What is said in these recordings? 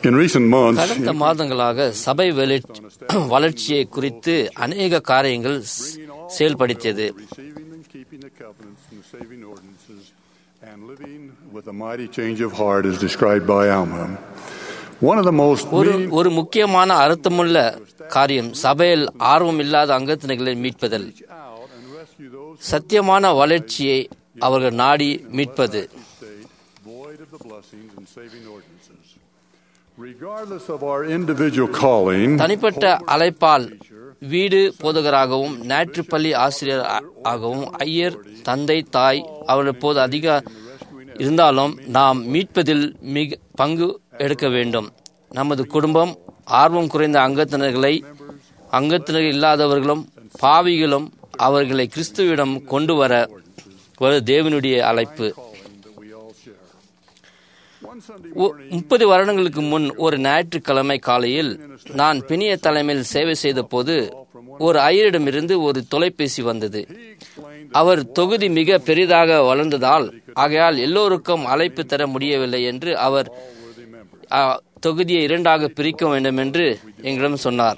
In recent months, கடந்த மாதங்களாக சபை வெளி- வளர்ச்சியை குறித்து அநேக காரியங்கள் ஸ்- செயல்படுத்தியது receiving and keeping the covenants and the saving ordinances and living with a mighty change of heart as described by Alma. One of the most ஒரு meaning- ஒரு முக்கியமான அர்த்தமுள்ள காரியம் சபையில் ஆர்வம் இல்லாத அங்கத்தினர்களை மீட்பதில் out and rescue those சத்தியமான வளர்ச்சியை அவர்கள் நாடி மீட்பது state void of the blessings and saving ordinances. Regardless of our individual calling, தனிப்பட்ட அழைப்பால் வீடு போதகராகவும் ஞாயிற்றுப்பள்ளி ஆசிரியர் ஆ- ஆகவும் ஐயர் தந்தை தாய் அவர்கள் போது அதிக இருந்தாலும் நாம் மீட்பதில் மிக பங்கு எடுக்க வேண்டும் நமது குடும்பம் ஆர்வம் குறைந்த அங்கத்தினர்களை அங்கத்தினர் இல்லாதவர்களும் பாவிகளும் அவர்களை கிறிஸ்துவிடம் கொண்டு வர ஒரு தேவனுடைய அழைப்பு that we all share. One Sunday ஒ- முப்பது வருடங்களுக்கு முன் ஒரு ஞாயிற்றுக்கிழமை காலையில் நான் பிணிய தலைமையில் சேவை செய்த போது ஒரு ஐயரிடமிருந்து ஒரு தொலைபேசி வந்தது அவர் தொகுதி மிக பெரிதாக வளர்ந்ததால் ஆகையால் எல்லோருக்கும் அழைப்பு தர முடியவில்லை என்று அவர் அ, தொகுதியை இரண்டாக பிரிக்க வேண்டும் என்று எங்களிடம் சொன்னார்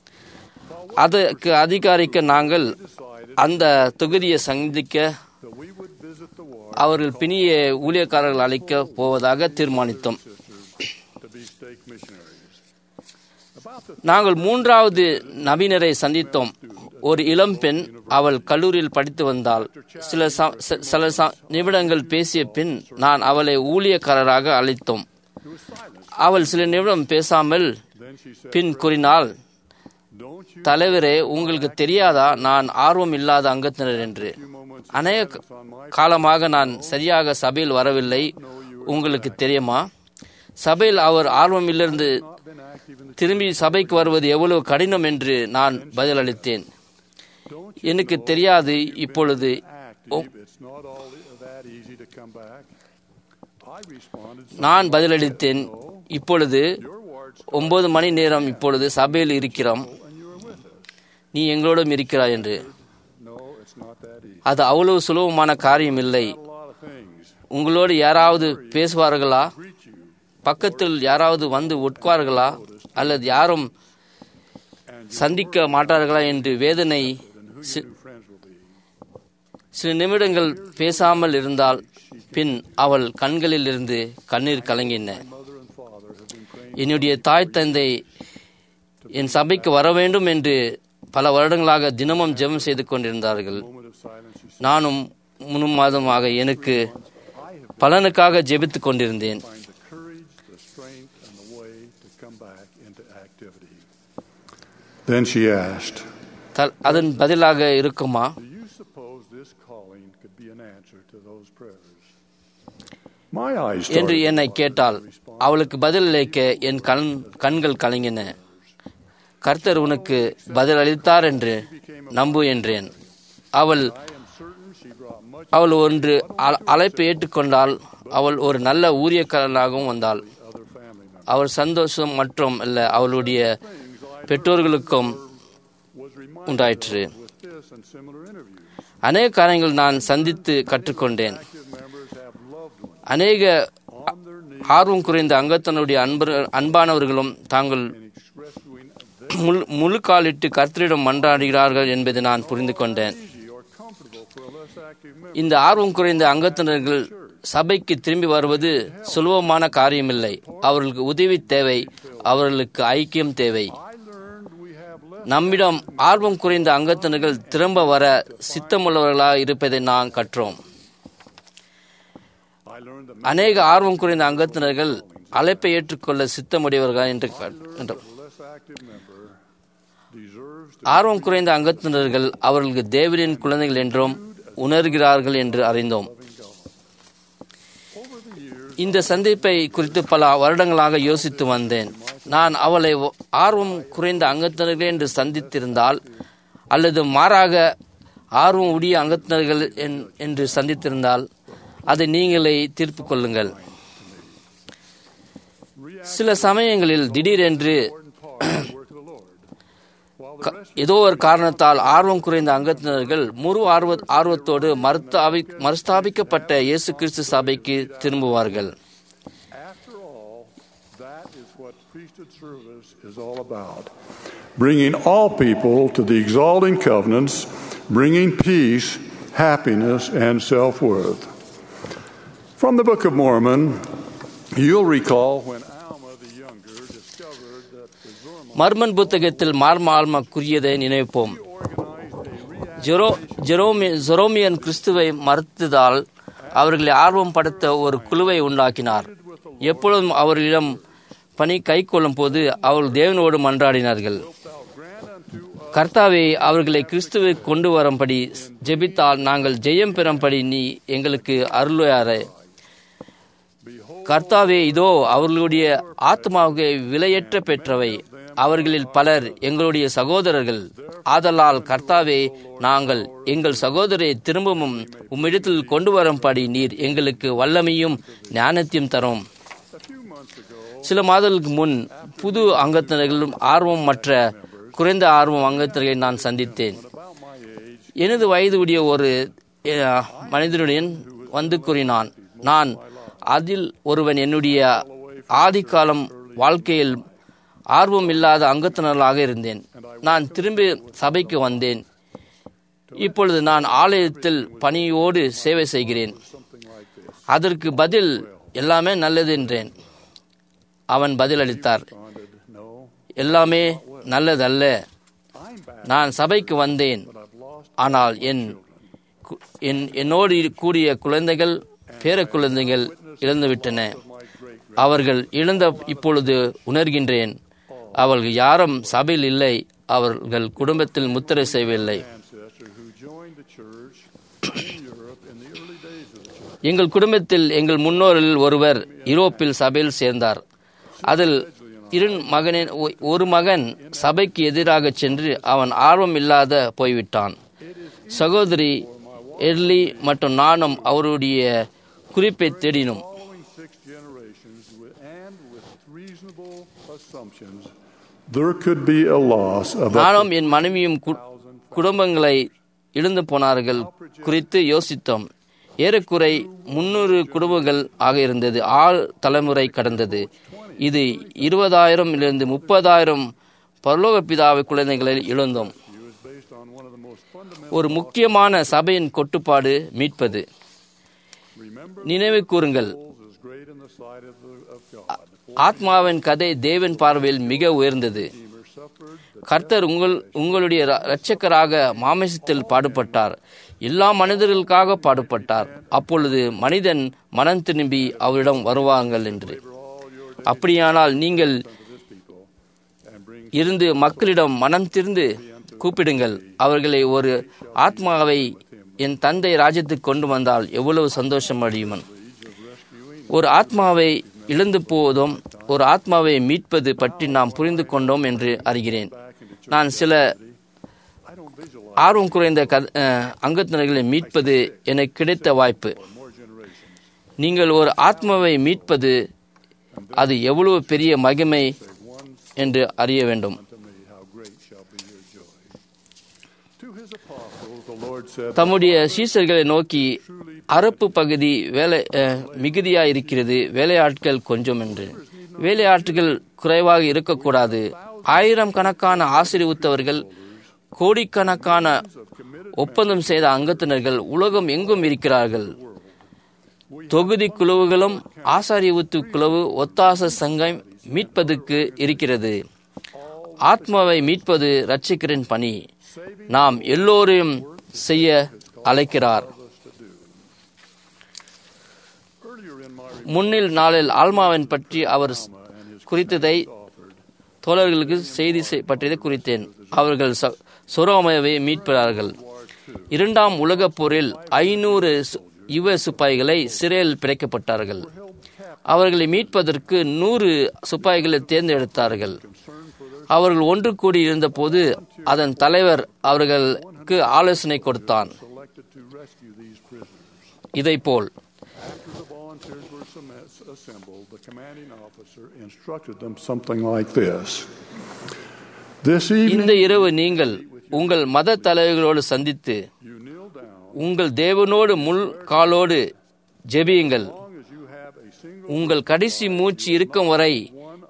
அதற்கு அதிகாரிக்க நாங்கள் அந்த தொகுதியை சந்திக்க that we would visit the war அவர்கள் பிணிய ஊழியக்காரர்கள் அழைக்க போவதாக தீர்மானித்தோம் to be stake missionaries. About the நாங்கள் மூன்றாவது நவீனரை சந்தித்தோம் ஒரு இளம் பெண் அவள் கல்லூரியில் படித்து வந்தாள் சில ச- ச- சில ச- நிமிடங்கள் பேசிய பின் நான் அவளை ஊழியக்காரராக அழைத்தோம் அவள் சில நிமிடம் பேசாமல் then she said, பின் கூறினாள் "Don't you தலைவரே உங்களுக்கு தெரியாதா நான் ஆர்வம் இல்லாத அங்கத்தினர் என்று moments அநேக காலமாக நான் சரியாக சபையில் வரவில்லை உங்களுக்கு தெரியுமா சபையில் அவர் ஆர்வமிலிருந்து been active in the திரும்பி சபைக்கு வருவது எவ்வளவு கடினம் என்று நான் பதிலளித்தேன் எனக்கு தெரியாது இப்பொழுது active? It's not all that easy to come back." I responded, நான் பதிலளித்தேன் இப்பொழுது "Your ward's ஒன்பது மணி நேரம் இப்பொழுது சபையில் இருக்கிறோம் and you are with us." நீ எங்களோடும் இருக்கிறாய் என்று No, it's not that easy. அது அவ்வளவு சுலபமான காரியம் இல்லை A lot of things உங்களோடு யாராவது பேசுவார்களா greet you, பக்கத்தில் யாராவது வந்து உட்கார்களா அல்லது யாரும் சந்திக்க மாட்டார்களா என்று வேதனை சி- new friends will be. சில நிமிடங்கள் பேசாமல் இருந்தால் பின் அவள் கண்களில் இருந்து கண்ணீர் கலங்கின Mother and father have been praying என்னுடைய தாய் தந்தை என் சபைக்கு வர வேண்டும் என்று பல வருடங்களாக தினமும் ஜெபம் செய்து கொண்டிருந்தார்கள் moment of silence. You நானும் முழு மாதமாக எனக்கு பலனுக்காக ஜெபித்துக் கொண்டிருந்தேன் find the courage, the strength, and the way to come back into activity. Then she asked, த- அதன் பதிலாக இருக்குமா Do you suppose this calling could be an answer to those prayers? My eyes என்று started என்னை கேட்டால் அவளுக்கு பதிலளிக்க என் கண் கண்கள் கலங்கின கர்த்தர் உனக்கு பதில் அளித்தார் என்று நம்பு என்றேன் அவள் I am certain she brought much அவள் ஒன்று அ- அழைப்பை ஏற்றுக்கொண்டால் அவள் ஒரு நல்ல ஊழியக்காரனாகவும் வந்தாள் other family members. அவள் சந்தோஷம் மற்றும் அல்ல அவளுடைய பெற்றோர்களுக்கும் Was reminded உண்டாயிற்று with this and similar interviews. அநேக காரியங்கள் நான் சந்தித்து கற்றுக்கொண்டேன் Active members have loved ones அநேக on their knees ஆர்வம் குறைந்த அங்கத்தினுடைய அன்பர் அன்பானவர்களும் தாங்கள் and rescuing them முழு முழு காலிட்டு கர்த்தரிடம் மன்றாடுகிறார்கள் என்பதை நான் புரிந்து கொண்டேன் easy or comfortable for a less active member. இந்த ஆர்வம் குறைந்த அங்கத்தினர்கள் சபைக்கு திரும்பி வருவது சுலபமான காரியமில்லை அவர்களுக்கு உதவி தேவை அவர்களுக்கு ஐக்கியம் தேவை I learned we have less. நம்மிடம் ஆர்வம் குறைந்த அங்கத்தினர்கள் திரும்ப வர சித்தமுள்ளவர்களாக இருப்பதை நான் கற்றோம் I learned that அநேக ஆர்வம் குறைந்த அங்கத்தினர்கள் அழைப்பை ஏற்றுக்கொள்ள சித்தமுடையவர்கள் என்று க- என்றோம். a less active member deserves to ஆர்வம் குறைந்த அங்கத்தினர்கள் அவர்களுக்கு தேவனின் குழந்தைகள் என்றும் உணர்கிறார்கள் என்று அறிந்தோம் over the years இந்த சந்திப்பை குறித்து பல வருடங்களாக யோசித்து வந்தேன் நான் அவளை ஒ- ஆர்வம் குறைந்த அங்கத்தினர்கள் என்று சந்தித்திருந்தால் அல்லது மாறாக ஆர்வம் உடைய அங்கத்தினர்கள் என்- என்று சந்தித்திருந்தால் அதை நீங்களே தீர்ப்பு கொள்ளுங்கள் சில சமயங்களில் திடீரென்று important part of the work of the Lord. While the rest ஏதோ ஒரு காரணத்தால் ஆர்வம் குறைந்த அங்கத்தினர்கள் முழு ஆர்வ ஆர்வத்தோடு மறுஸ்தாபி மறுஸ்தாபிக்கப்பட்ட இயேசு கிறிஸ்து சபைக்கு திரும்புவார்கள் after all That is what priesthood service is all about. Bringing all people to the exalting covenants, bringing peace, happiness, and self worth. From the Book of Mormon, you'll recall when Alma the Younger discovered that the Zorma Mormon புத்தகத்தில் மார்ம Alma கூறியதை நினைப்போம் organized a ஜெரோ ஜெரோமி ஜெரோமியன் கிறிஸ்துவை மறுத்ததால் அவர்களை ஆர்வம் படுத்த ஒரு குழுவை உண்டாக்கினார் எப்பொழுதும் அவர்களிடம் பணி கை கொள்ளும் போது அவர்கள் தேவனோடு மன்றாடினார்கள் கர்த்தாவே அவர்களை கிறிஸ்துவை கொண்டு வரும்படி ஜெபித்தால் நாங்கள் ஜெயம் பெறும்படி நீ எங்களுக்கு அருள்வாரே கர்த்தாவே இதோ அவர்களுடைய ஆத்மாவுக்கு விலையற்ற பெற்றவை அவர்களில் பலர் எங்களுடைய சகோதரர்கள் ஆதலால் கர்த்தாவே நாங்கள் எங்கள் சகோதரை திரும்பவும் உம்மிடத்தில் கொண்டு வரும்படி நீர் எங்களுக்கு வல்லமையும் ஞானத்தையும் தரும் சில மாதங்களுக்கு முன் புது அங்கத்தினர்களும் ஆர்வம் மற்ற குறைந்த ஆர்வம் அங்கத்தினர்களை நான் சந்தித்தேன் எனது வயது உடைய ஒரு அஹ், மனிதனுடன் வந்து கூறினான் நான் அதில் ஒருவன் என்னுடைய ஆதிக்காலம் வாழ்க்கையில் ஆர்வம் இல்லாத அங்கத்தினர்களாக இருந்தேன் நான் திரும்பி சபைக்கு வந்தேன் இப்பொழுது நான் ஆலயத்தில் பணியோடு சேவை செய்கிறேன் அதற்கு பதில் எல்லாமே நல்லது என்றேன் அவன் பதிலளித்தார் no, எல்லாமே நல்லதல்ல I'm back. நான் சபைக்கு வந்தேன் I've lost ஆனால் என் கு- என் என்னோடு கூடிய குழந்தைகள் பேர குழந்தைகள் இழந்துவிட்டன my great அவர்கள் இழந்த இப்பொழுது உணர்கின்றேன் அவர்கள் யாரும் சபையில் இல்லை அவர்கள் குடும்பத்தில் முத்திரை செய்யவில்லை ancestor who joined the church in Europe in the early days of the church. எங்கள் குடும்பத்தில் எங்கள் முன்னோரில் ஒருவர் யூரோப்பில் சபையில் சேர்ந்தார் அதில் இரு மகனின் ஒ- ஒரு மகன் சபைக்கு எதிராக சென்று அவன் ஆர்வம் இல்லாத போய்விட்டான் சகோதரி எர்லி மற்றும் நானும் அவருடைய குறிப்பை தேடினோம் Following six generations with, and with reasonable assumptions, there could be a loss of up நானும் என் மனைவியும் கு- குடும்பங்களை இழந்து போனார்கள் குறித்து யோசித்தோம் ஏறக்குறை முன்னூறு குடும்பங்கள் ஆக இருந்தது ஆள் தலைமுறை கடந்தது இது இருபதாயிரம் இருந்து முப்பதாயிரம் பரலோக பிதாவை குழந்தைகளை இழந்தோம் to is based on one of the most fundamental. ஒரு முக்கியமான சபையின் கொட்டுப்பாடு மீட்பது Remember, நினைவு கூறுங்கள் souls is great in the sight of, the, of God. ஆத்மாவின் கதை தேவன் பார்வையில் மிக உயர்ந்தது Redeemer suffered the கர்த்தர் உங்கள் உங்களுடைய ர- இரட்சகராக மாமிசத்தில் பாடுபட்டார் எல்லா மனிதர்களுக்காக பாடுபட்டார் அப்பொழுது மனிதன் மனம் திரும்பி அவரிடம் வருவாங்கள் என்று அப்படியானால் நீங்கள் this people and bring இருந்து மக்களிடம் மனம் திருந்து கூப்பிடுங்கள் அவர்களை ஒரு ஆத்மாவை என் தந்தை ராஜ்யத்துக்கு கொண்டு வந்தால் எவ்வளவு சந்தோஷம் அடையுமன் ஒரு ஆத்மாவை இழந்து போவதும் ஒரு ஆத்மாவை மீட்பது பற்றி நாம் புரிந்து கொண்டோம் என்று அறிகிறேன் நான் சில I don't visualize ஆர்வம் குறைந்த கத அஹ், அங்கத்தினர்களை மீட்பது எனக்கு கிடைத்த வாய்ப்பு more generations. நீங்கள் ஒரு ஆத்மாவை மீட்பது அது எவ்வளவு பெரிய மகிமை என்று அறிய வேண்டும் To me, how great shall be your joy. To his apostles, the Lord said, தம்முடைய சீசர்களை நோக்கி அரப்பு பகுதி வேலை அஹ், மிகுதியா இருக்கிறது வேலையாட்கள் கொஞ்சம் என்று வேலையாட்கள் குறைவாக இருக்கக்கூடாது ஆயிரம் கணக்கான ஆசீர்வித்தவர்கள் கோடிக்கணக்கான ஒப்பந்தம் செய்த அங்கத்தினர்கள் உலகம் எங்கும் இருக்கிறார்கள் தொகுதி குழுவுகளும் ஆசாரியவுத்து குழுவு ஒத்தாச சங்கம் மீட்பதற்கு இருக்கிறது ஆத்மாவை மீட்பது இரட்சிக்கரின் பணி நாம் எல்லோரையும் செய்ய அழைக்கிறார் earlier in my முன்னில் நாளில் ஆல்மாவின் பற்றி அவர் குறித்ததை தோழர்களுக்கு செய்தி செய்- பற்றியதை குறித்தேன் அவர்கள் ச- சொரோமையை மீட்கிறார்கள் இரண்டாம் உலகப் போரில் ஐநூறு யுவ சிப்பாய்களை சிறையில் பிழைக்கப்பட்டார்கள் அவர்களை மீட்பதற்கு நூறு சிப்பாய்களை தேர்ந்தெடுத்தார்கள் அவர்கள் ஒன்று கூடி இருந்தபோது அதன் தலைவர் அவர்களுக்கு ஆலோசனை கொடுத்தான் selected to rescue these prisoners. இதைப்போல் After the volunteers were sem- assembled, the commanding officer instructed them something like this. This இந்த evening, இரவு நீங்கள் உங்கள் மத தலைவர்களோடு சந்தித்து you kneel down உங்கள் தேவனோடு முள் காலோடு ஜெபியுங்கள் as long as you have a single உங்கள் கடைசி மூச்சு இருக்கும் வரை one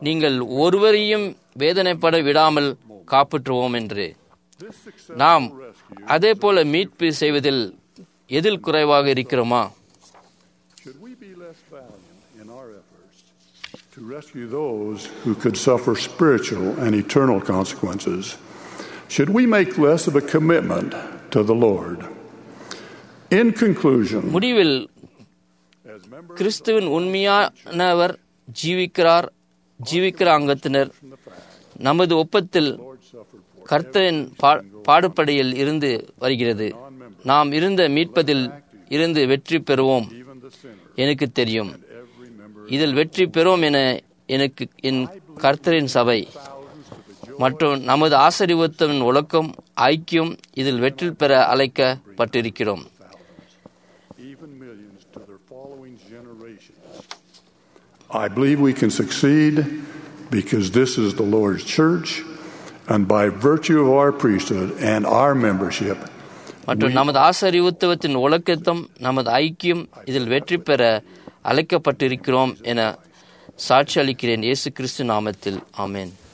நீங்கள் ஒருவரையும் வேதனைப்பட விடாமல் காப்பாற்றுவோம் என்று நாம் அதே போல மீட்பு செய்வதில் எதில் குறைவாக இருக்கிறோமா Should we be less valiant in our efforts to rescue those who could suffer spiritual and eternal consequences? Should we make less of a commitment to the Lord? In conclusion, முடிவில் as members கிறிஸ்துவின் உண்மையானவர் ஜீவிக்கிறார் ஜீவிக்கிற அங்கத்தினர் நமது ஒப்பத்தில் கர்த்தரின் பா- பாடுபடியில் இருந்து வருகிறது நாம் இருந்த மீட்பதில் இருந்து வெற்றி பெறுவோம் even the sinner, எனக்கு தெரியும் every member இதில் வெற்றி பெறும் என எனக்கு என் கர்த்தரின் சபை மற்றும் நமது ஆசரிவத்தின் ஒழுக்கம் ஐக்கியம் இதில் வெற்றி பெற அழைக்கப்பட்டிருக்கிறோம் even millions to their following generations. I believe we can succeed because this is the Lord's church, and by virtue of our priesthood and our membership, மற்றும் நமது ஆசரிவுத்துவத்தின் ஒழுக்கத்தம் நமது ஐக்கியம் இதில் வெற்றி பெற அழைக்கப்பட்டிருக்கிறோம் என சாட்சி அளிக்கிறேன் இயேசு கிறிஸ்து நாமத்தில் ஆமென்